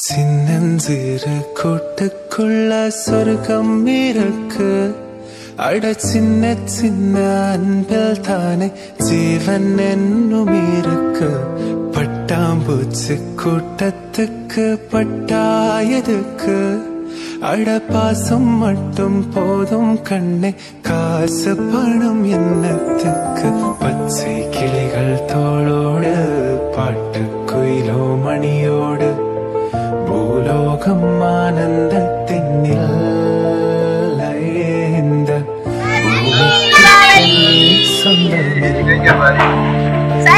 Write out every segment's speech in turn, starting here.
சின்னஞ்சிறு கூட்டுக்குள்ள சொர்க்கம் இருக்கு அட சின்ன சின்ன அன்பில் தானே ஜீவன் என்னும் இருக்கு பட்டாம்பூச்சி கூட்டத்துக்கு பட்டாயதுக்கு அட பாசம் மட்டும் போதும் கண்ணே காசு பணம் என்னத்துக்கு பச்சை கிளிகள் தோளோடு பாட்டு குயிலோ மணியோடு பூலோகம் ஆனந்தத்தின் எல்லையே இந்த பூமிக்கு சொந்தமே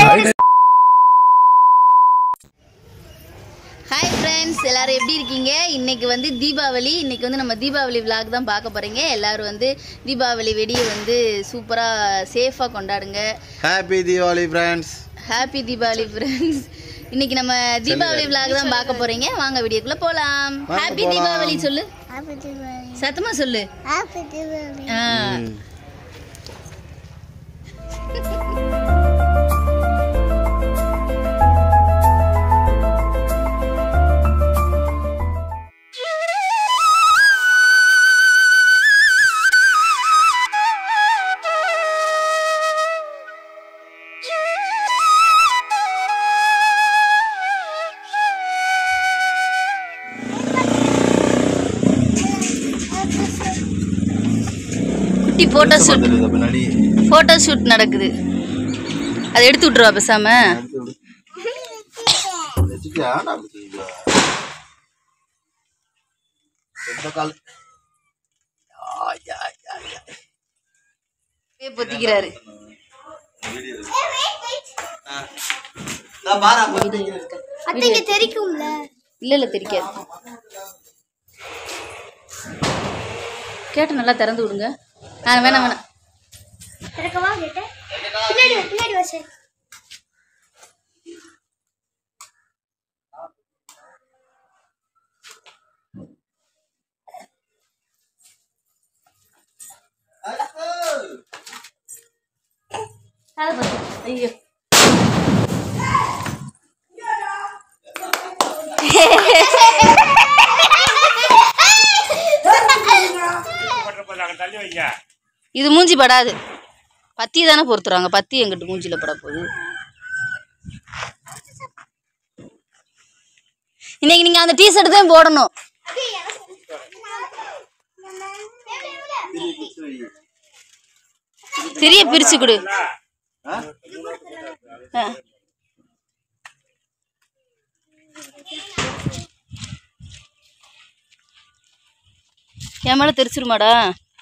ஹாய் ஃப்ரெண்ட்ஸ் எல்லாரும் எப்படி இருக்கீங்க இன்னைக்கு வந்து தீபாவளி இன்னைக்கு வந்து நம்ம தீபாவளி விலாக் தான் பார்க்க போறீங்க எல்லாரும் வந்து தீபாவளி வெடியை வந்து சூப்பராக சேஃபாக கொண்டாடுங்க happy Deepavali friends happy Deepavali friends இன்னைக்கு நம்ம தீபாவளி விலாக் தான் பார்க்க போறீங்க வாங்க வீடியோக்குள்ள போலாம் வாங்க ஹாப்பி போலாம். தீபாவளி சொல்லு சத்தமா சொல்லு ஆ. குட்டி போட்டோ ஷூட் பின்னாடி போட்டோ ஷூட் நடக்குது அதை எடுத்து விட்டுருவா பேசாம வச்சுட்டியா? நான் வச்சுக்கிட்டா. எந்த கால் ஆய், ஆய், ஆய், ஆய். அப்படியே பொத்திக்கிறாரு ஆ. நான் பாரா, போய். அத்தைக்கு தெரிக்கும்ல இல்ல இல்ல தெரிக்காது கேட்டு நல்லா திறந்து விடுங்க ஆ வேணாம் வேணாம் திறக்கவா கேட்டேன் பின்னாடி வா, பின்னாடி வா சரி ஐயோ இது மூஞ்சி படாது பத்தி தானே பொறுத்துறாங்க பத்தி எங்கிட்ட மூஞ்சில பட போகுது இன்னைக்கு நீங்க அந்த டிஷர்ட் தான் போடணும் திரிய பிரிச்சு கொடு ஆ? ஆ. என் மேல தெரிச்சிருமாடா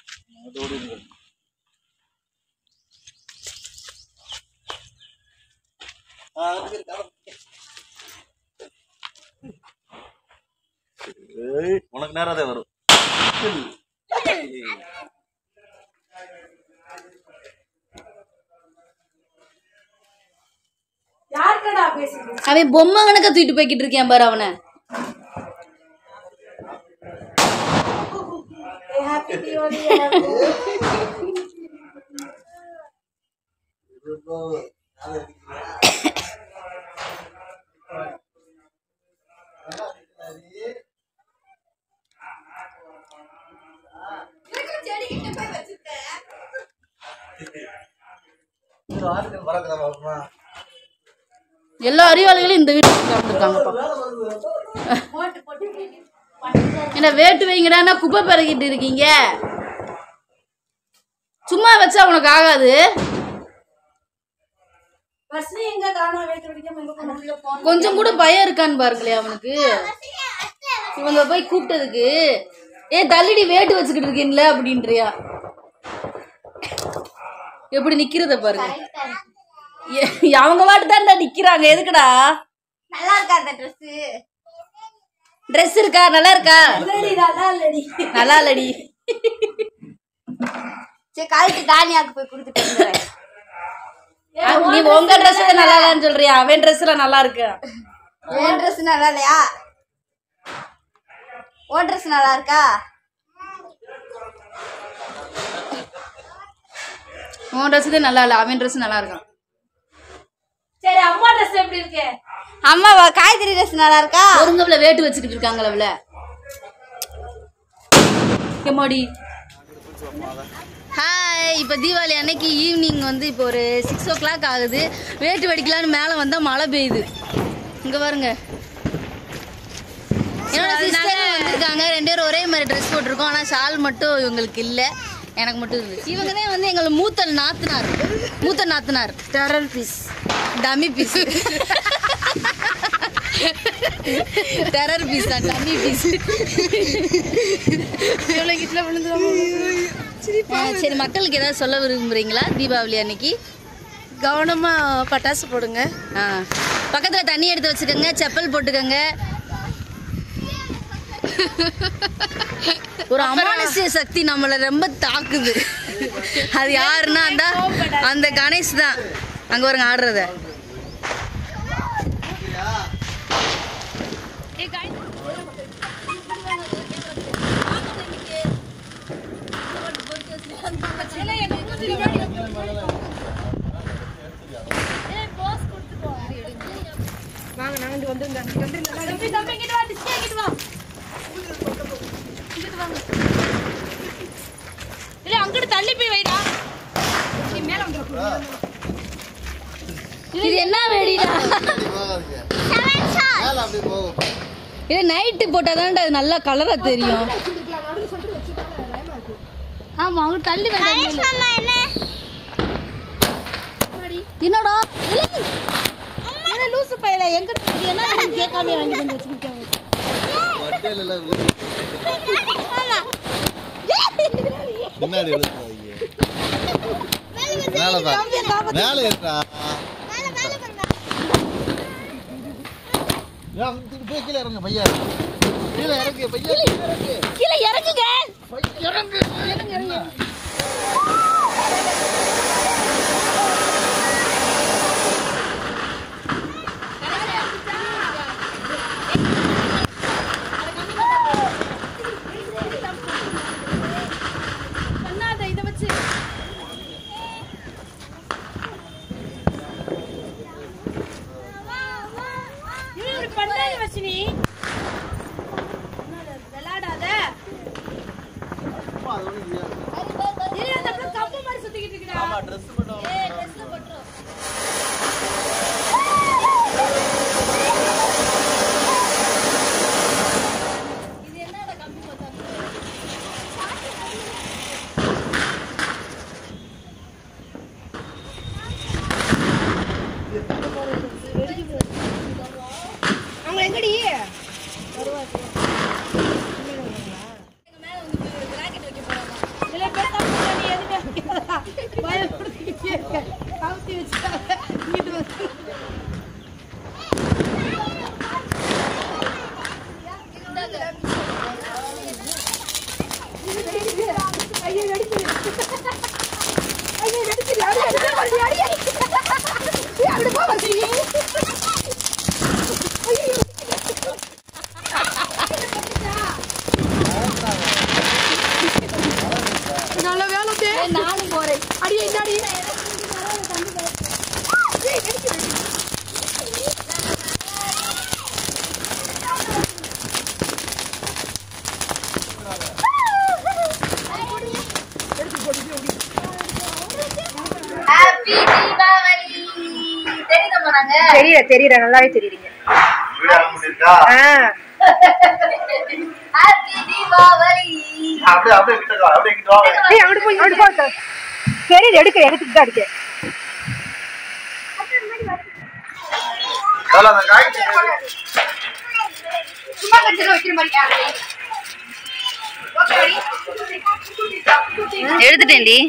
ஆ, அங்க இருக்கு, அங்க இருக்கு. ஏய், உனக்கு நேரம் தான் வரும் அவன் பொம்மை கணக்க தூக்கிட்டு போய்கிட்டு இருக்கேன் பாரு அவனை வரக்குதா பாப்பா எல்லா அறிவாளிகளும் இந்த வீட்டுக்கு கலந்துருக்காங்கப்பா என்ன வேட்டு வைங்கடான்னா குப்பை பறக்கிட்டு இருக்கீங்க சும்மா வச்சா உனக்கு ஆகாது கொஞ்சம் கூட பயம் இருக்கான்னு பாருங்களே அவனுக்கு இவங்க போய் கூப்பிட்டதுக்கு ஏ தள்ளிடி வேட்டு வச்சுக்கிட்டு இருக்கீங்களே அப்படின்றியா எப்படி நிக்கிறத பாருங்க ஏ- அவங்க பாட்டு தான்டா நிக்கிறாங்க எதுக்குடா நல்லா இருக்கா அந்த ட்ரெஸ் ட்ரெஸ் இருக்கா நல்லா இருக்கா நல்லா இல்லடி சரி கழுத்து தானியாக்கு போய் கொடுத்துட்டு வந்துடுறேன். அவ- நீ உங்க ட்ரெஸ் நல்லா இல்லைன்னு சொல்றியா அவன் ட்ரெஸ்ல நல்லா இருக்கு என் ட்ரெஸ் நல்லா இல்லையா உன் ட்ரெஸ் நல்லா இருக்கா உன் ட்ரெஸ் தான் நல்லா இல்ல அவன் ட்ரெஸ் நல்லா இருக்கான் சரி அம்மா ட்ரெஸ் எப்படி இருக்கு அம்மா வா- காய்கறி ட்ரெஸ் நல்லா இருக்கா ஒருங்கவுல வேட்டு வச்சுக்கிட்டு இருக்காங்களா அவள எம்மாடி ஹாய் இப்போ தீபாவளி அன்னைக்கு ஈவினிங் வந்து இப்போ ஒரு சிக்ஸ் ஓ கிளாக் ஆகுது வேட்டு வெடிக்கலான்னு மேலே வந்தால் மழை பெய்யுது இங்கே பாருங்க என்னோட சிஸ்டர் வந்திருக்காங்க ரெண்டு பேரும் ஒரே மாதிரி ட்ரெஸ் போட்டிருக்கோம் ஆனால் ஷால் மட்டும் இவங்களுக்கு இல்லை எனக்கு மட்டும் இருந்துச்சு இவங்க தான் வந்து எங்களை மூத்த நாத்தனார் மூத்த நாத்தனார் terror piece dummy piece terror piece தான் டம்மி பீஸ் சரி மக்களுக்கு ஏதாவது சொல்ல விரும்புறீங்களா தீபாவளி அன்னைக்கு கவனமா பட்டாசு போடுங்க ஆ பக்கத்துல தண்ணி எடுத்து வச்சுக்கோங்க செப்பல் போட்டுக்கோங்க ஒரு அமானுஷ்ய சக்தி நம்மளை ரொம்ப தாக்குது அது யாருன்னா அந்த அந்த கணேஷ் தான் அங்க வருங்க ஆடுறத இல்ல அங்கிட்டு தள்ளி போய் வைடா இது என்ன வெடிடா இது நைட்டு போட்டாதான்டா அது நல்லா கலரா தெரியும் ஆமா அவங்க தள்ளி வேண்டாம் என்னடா விலகு. லூசு பையல எங்க என்ன கேட்காம வாங்கி வந்து வச்சுக்கிட்டேன் பின்னாடி விழுந்துறாதீங்க. மேல தான். மேல ஏற்றா போய் கீழே இறங்க பையா கீழே இறங்கு பையா கீழே இறங்கு கீழே இறங்குங்க பண்ணாத வச்சினி விளையாடாத அம்மா, அது ஒண்ணும் இல்லையா? ஏய் அந்த அப்புறம் கம்பு மாதிரி சுத்திக்கிட்டு இருக்கடா ஆமா, dress மட்டும் அவங்க எங்கடி இதுல பேசாம போடா, நீ எதுக்கு வைக்கிறதா? பயப்படுத்திக்கிட்டே இருக்க. கவுத்தி வச்சுட்டாங்க. இங்கிட்டு வந்து. ஐயோ, வெடிக்குது. ஐயோ, வெடிக்குது. அடி, அடி, அடி, அடி, அடி. ஏய், அப்படி போ, வசந்தி. நல்ல வேலை தே. நானும் போறேன் அடி என்ன அடி ஹாப்பி தீபாவளி தெரியுதா போறாங்க தெரியல தெரியல நல்லாவே தெரியுறீங்க வீடு ஆக முடியிருக்கா? ஹாப்பி தீபாவளி அப்படியே அப்படியே கிட்ட வா, அப்படியே கிட்ட வாங்க. ஏய் அங்கிட்டு போய் அங்கிட்டு போ தெரியுது எடுக்க எடுத்துட்டு தான் இருக்கேன் அதெல்லாம் அந்த காய்ச்சி சும்மா கட்டில வைக்கிற மாதிரி எடுத்துட்டேன்டி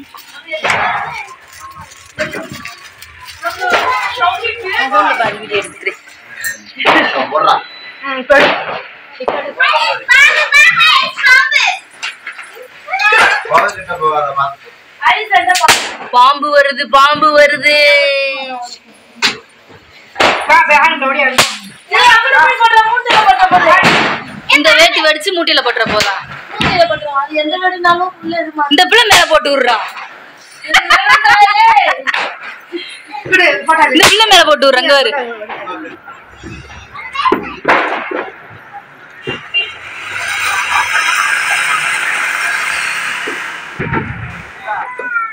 போடுறா. குழந்தைகிட்ட போகாத பார்த்து. பாம்பு வருது பாம்பு வருது இந்த வேட்டி வடிச்சு மூட்டையில போட்டுற போதா இந்த பிள்ளை மேல போட்டு விடுறா இந்த பிள்ளை மேல போட்டு விடுறாங்க பாரு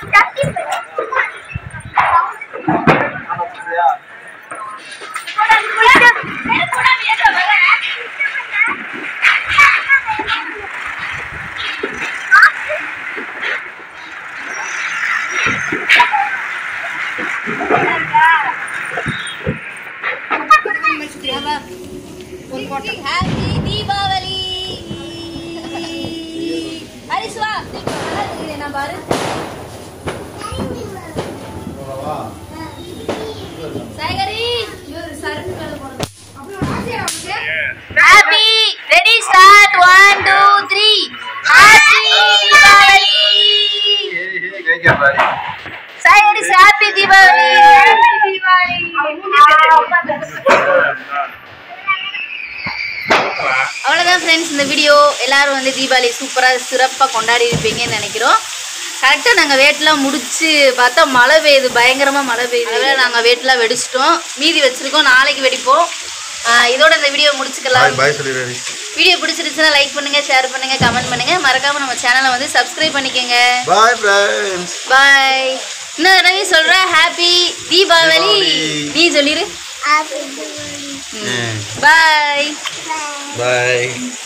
ஹாப்பி தீபாவளி ஹரிஸ் வா நான் பாரு சேகரி happy ready start one two three happy Deepavali சேகரி ஹாப்பி தீபாவளி அவ்வளோதான் ஃப்ரெண்ட்ஸ் இந்த வீடியோ எல்லாரும் வந்து தீபாவளி சூப்பராக சிறப்பாக கொண்டாடி இருப்பீங்கன்னு நினைக்கிறோம் கரெக்டாக நாங்கள் வேட்டெலாம் முடிச்சு பார்த்தா மழை பெய்யுது பயங்கரமாக மழை பெய்யுது நாங்கள் வேட்டெலாம் வெடிச்சிட்டோம் மீதி வச்சுருக்கோம் நாளைக்கு வெடிப்போம் ஆஹ் இதோட இந்த வீடியோ முடிச்சுக்கலாம் பாய் சொல்லிடுறேன் வீடியோ பிடிச்சிருச்சுன்னா லைக் பண்ணுங்க ஷேர் பண்ணுங்க கமெண்ட் பண்ணுங்க மறக்காம நம்ம சேனலை வந்து சப்ஸ்கிரைப் பண்ணிக்கோங்க பாய் ஃப்ரெண்ட்ஸ் பாய் இன்னொரு தடவை சொல்றேன் ஹாப்பி தீபாவளி தீபாவளி. நீ சொல்லிரு Happy பாய் பாய்